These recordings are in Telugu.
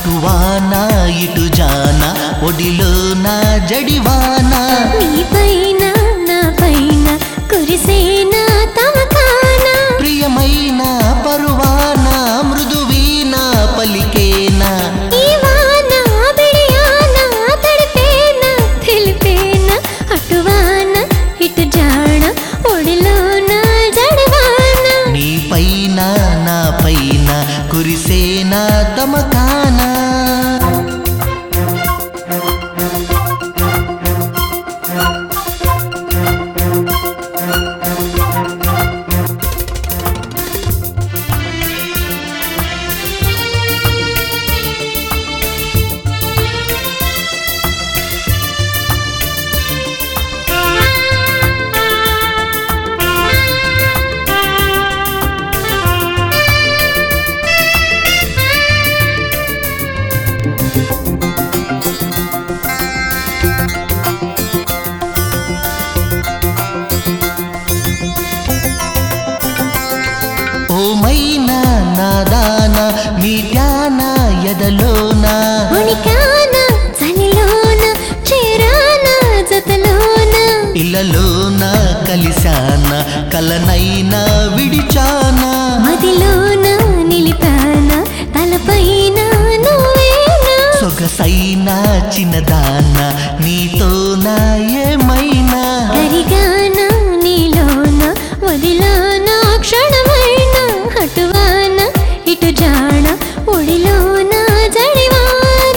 అటువాన ఇటు జాన ఒడిలోన జడివాన నీ పైన నా పైన కురిసేన తమకాన ప్రియమైన పరువాన మృదువీన పలికేన ఈ వాన బిడియాన తడిపేన తెలిపేన అటువాన ఇటు జాణ ఒడిలోన జడవాన నీ పైన నా పైన కురిసేన తమకాన ఓమైనా నాదాన మీటాన ఎదలోన ఉనికాన చలిలోన చేరాన జతలోన ఇళ్ళలోన కలిశాన కలనైనా విడిచాన మదిలోన నిలిపాన తలపైన నువ్వేనా సొగసైన చిన్నదాన నీతోన ఏమైనా కరిగాన నీలోన వదిలాన క్షణమైన అటువాన ఇటు జాణ ఒడిలోన జడివాన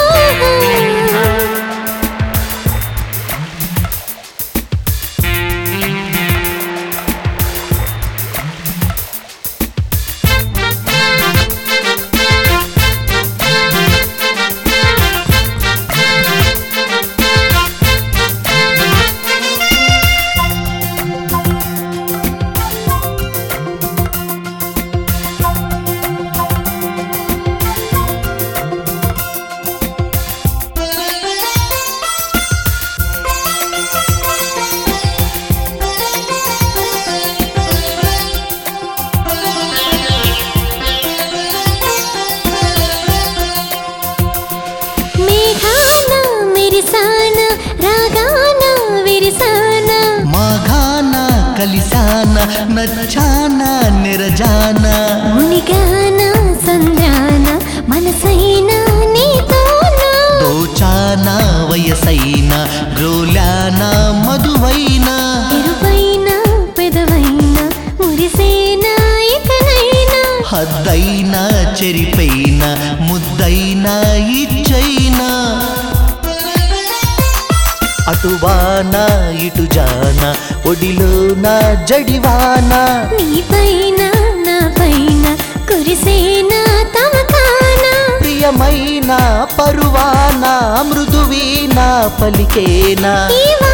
మేఘాన మెరిసాన రాగాన విరిసాన మాఘాన కలిశాన నచ్చాన నిరజాన మునిగాన సంద్రాన మనసైన నీతోన దోచాన వయసైన గ్రోలాన మధువైన ఎరుపైన పెదవైన మురిసేన ఇకనైనా హద్దైన చెరిపైన ముద్దైన ఇచ్చైన అటువాన ఇటు జాన ఒడిలోన జడివాన నీ పైన నా పైన కురిసేన తమకాన ప్రియమైన పరువాన మృదువీన పలికేనా ఈ